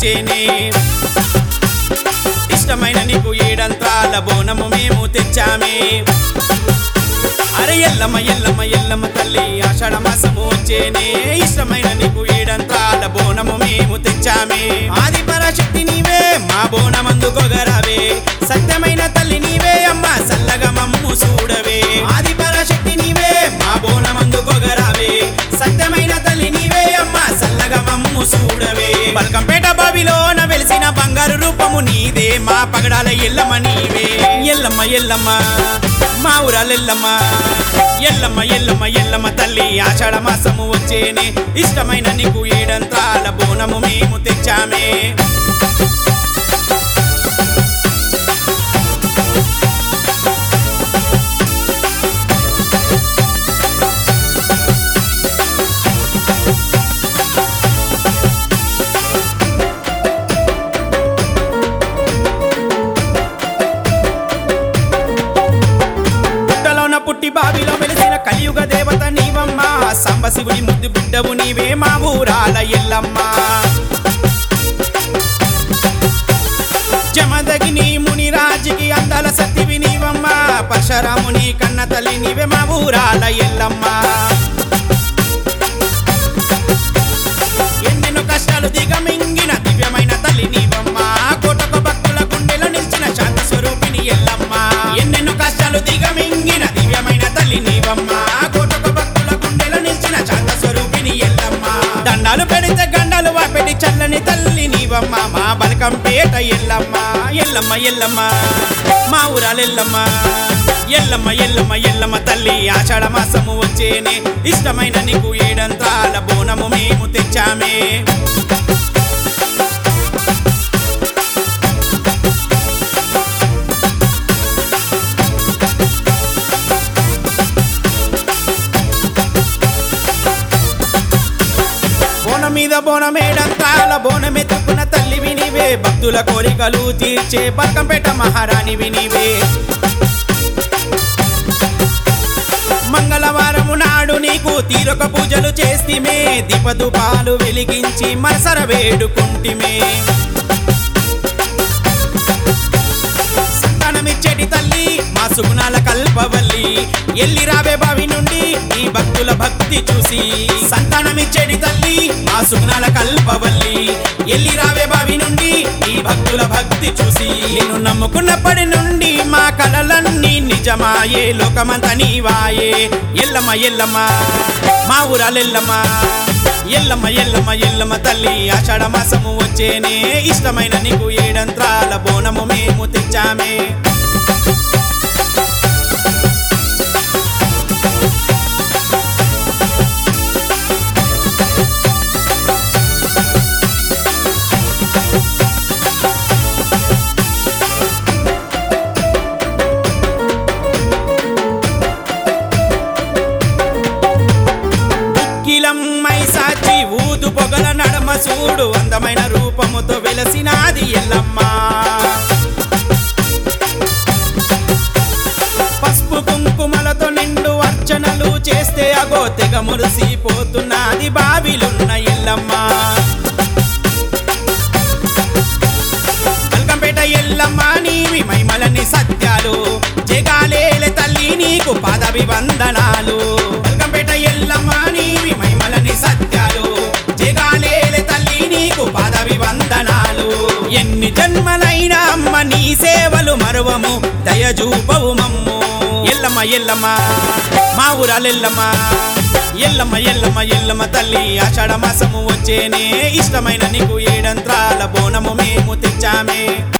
వచ్చేనే ఇష్టమైన నీకు ఏడంత్రాల బోనము మేము తెచ్చామే అరే ఎల్లమ్మ ఎల్లమ్మ ఎల్లమ్మ తల్లి ఆషాఢ మాసము వచ్చేనే ఇష్టమైన నీకు ఏడంత్రాల బోనము మేము తెచ్చామే ఆది పరాశక్తి నీవే మా బోనమందు గొగరావే సత్యమైన తల్లి నీవే అమ్మ సల్లగా మమ్ము చూడవే ఆది పరాశక్తి నీవే మా బోనమందు గొగరావే సత్యమైన తల్లి నీవే అమ్మ సల్లగా మమ్ము చూడవే బల్కంపేట బావిలోన వెలిసిన బంగారు రూపము నీదే మా పగడాల ఎల్లమ్మ నీవే ఎల్లమ్మ ఎల్లమ్మ మా ఊరాల ఎల్లమ్మ ఎల్లమ్మ ఎల్లమ్మ ఎల్లమ్మ తల్లి ఆషాఢ మాసము వచ్చేనే ఇష్టమైన నీకు ఏడంతాల బోనము మేము తెచ్చామే పుట్టలోన పుట్టి బావిలో వెలిసిన కలియుగ దేవత నీవమ్మ సాంబశివుడి ముద్దు బిడ్డవు నీవే మా ఊరాల ఎల్లమ్మ జమదగిని ముని రాజుకి అందాల సత్తివి నీవమ్మ పరశురాముని కన్న తల్లి నీవే మా ఊరాల ఎల్లమ్మ ఎన్నెన్నో కష్టాలు దిగమింగిన దివ్యమైన తల్లి నీవమ్మ కోటక భక్తుల గుండెలో నిలిచిన శాంత స్వరూపిణి ఎల్లమ్మ ఎన్నెన్నో కష్టాలు దిగమింగిన దివ్యమైన తల్లి నీవమ్మ కోటక భక్తుల గుండెలో నిలిచిన శాంత స్వరూపిణి ఎల్లమ్మ దండాలు పెడితే గండాలు వాపెడి చల్లని తల్లి నీవమ్మ మా బలకంపేట ఎల్లమ్మ ఎల్లమ్మ ఎల్లమ్మ మా ఊరాల ఎల్లమ్మ ఎల్లమ్మ ఎల్లమ్మ ఎల్లమ్మ తల్లి ఆషాఢ మాసము వచ్చేనే ఇష్టమైన నీకు ఏడంతాల బోనము మేము తెచ్చామే బోనం మీద బోనమేడంతాల బోనమెత్తుకున్న తల్లి వినివే భక్తుల కోరికలు తీర్చే బక్కంపేట మహారాణి వినివే మంగళవారము నాడు నీకు తీరొక పూజలు చేస్తిమే దీపదుపాలు వెలిగించి మనసర వేడుకుంటిమే సంతానమిచ్చేటి తల్లి మా సుగుణాల కల్పవల్లి ఎల్లి రావే బావి నుండి ఈ భక్తుల భక్తి చూసి సంతానమిచ్చేటి తల్లి మా సుగుణాల కల్పవల్లి ఎల్లి రావే బావి నుండి ఈ భక్తుల భక్తి చూసి నేను నమ్ముకున్నప్పటి నుండి మా కలలన్నీ నిజమాయే లోకమంతా నీవాయే ఎల్లమ్మ ఎల్లమ్మ మా ఊరాలెల్లమ్మ ఎల్లమ్మ ఎల్లమ్మ ఎల్లమ్మ తల్లి ఆషాఢ మాసము వచ్చేనే ఇష్టమైన నీకు ఏడంత్రాల బోనము మేము తెచ్చామే కిలమ్మై సాచి ఊదు పొగల నడమ చూడు అందమైన రూపముతో వెలసినాది ఎల్లమ్మ పసుపు కుంకుమలతో నిండు అర్చనలు చేస్తే అగో తెగ మురిసిపోతున్నది బావిలున్న ఎల్లమ్మ కల్కంపేట ఎల్లమ్మ నీవి మైమలని సత్యాలు జగాలేల తల్లి నీకు పాదవి వందనాలు కల్కంపేట ఎల్లమ్మ నీవి మైమలని సత్యాలు జగాలేల తల్లి నీకు పాదవి వందనాలు ఎన్ని జన్మలైనా అమ్మ నీ సేవలు మరువము దయజూపవు మమ్ము ఎల్లమ్మ ఎల్లమ్మ మా ఊరాలెల్లమ్మ ఎల్లమ్మ ఎల్లమ్మ ఎల్లమ్మ తల్లి ఆషాఢ మాసము వచ్చేనే ఇష్టమైన నీకు ఏడంత్రాల బోనము మేము తెచ్చామే